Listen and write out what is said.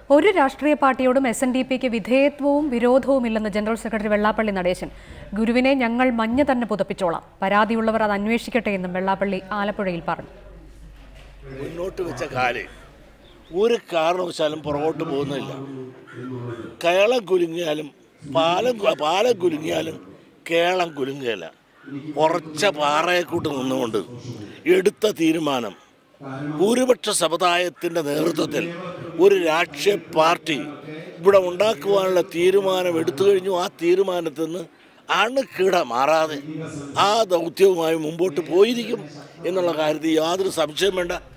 ഒരു രാഷ്ട്രീയ പാർട്ടിയോടും എസ് എൻ ഡി പിക്ക് വിധേയത്വവും വിരോധവുമില്ലെന്ന് ജനറൽ സെക്രട്ടറി വെള്ളാപ്പള്ളി നടേശൻ ഗുരുവിനെ ഞങ്ങൾ മഞ്ഞ തന്നെ പുതപ്പിച്ചോളാം പരാതിയുള്ളവർ അത് അന്വേഷിക്കട്ടെ എന്നും വെള്ളാപ്പള്ളി ആലപ്പുഴയിൽ പറഞ്ഞു മുന്നോട്ട് വെച്ച കാല് ഒരു കാരണവശാലും പുറകോട്ട് പോകുന്നില്ല കേളം കുലുങ്ങിയാലും പാലം കു- പാലം കുലുങ്ങിയാലും കേളം കുലുങ്ങുകയില്ല ഉറച്ച പാറയെക്കൂട്ട് നിന്നുകൊണ്ട് എടുത്ത തീരുമാനം ഭൂരിപക്ഷ സമുദായത്തിൻ്റെ നേതൃത്വത്തിൽ ഒരു രാഷ്ട്രീയ പാർട്ടി ഇവിടെ ഉണ്ടാക്കുവാനുള്ള തീരുമാനം എടുത്തു കഴിഞ്ഞു ആ തീരുമാനത്തിൽ നിന്ന് അണുക്കിട മാറാതെ ആ ദൗത്യവുമായി മുമ്പോട്ട് പോയിരിക്കും എന്നുള്ള കാര്യത്തിൽ യാതൊരു സംശയം വേണ്ട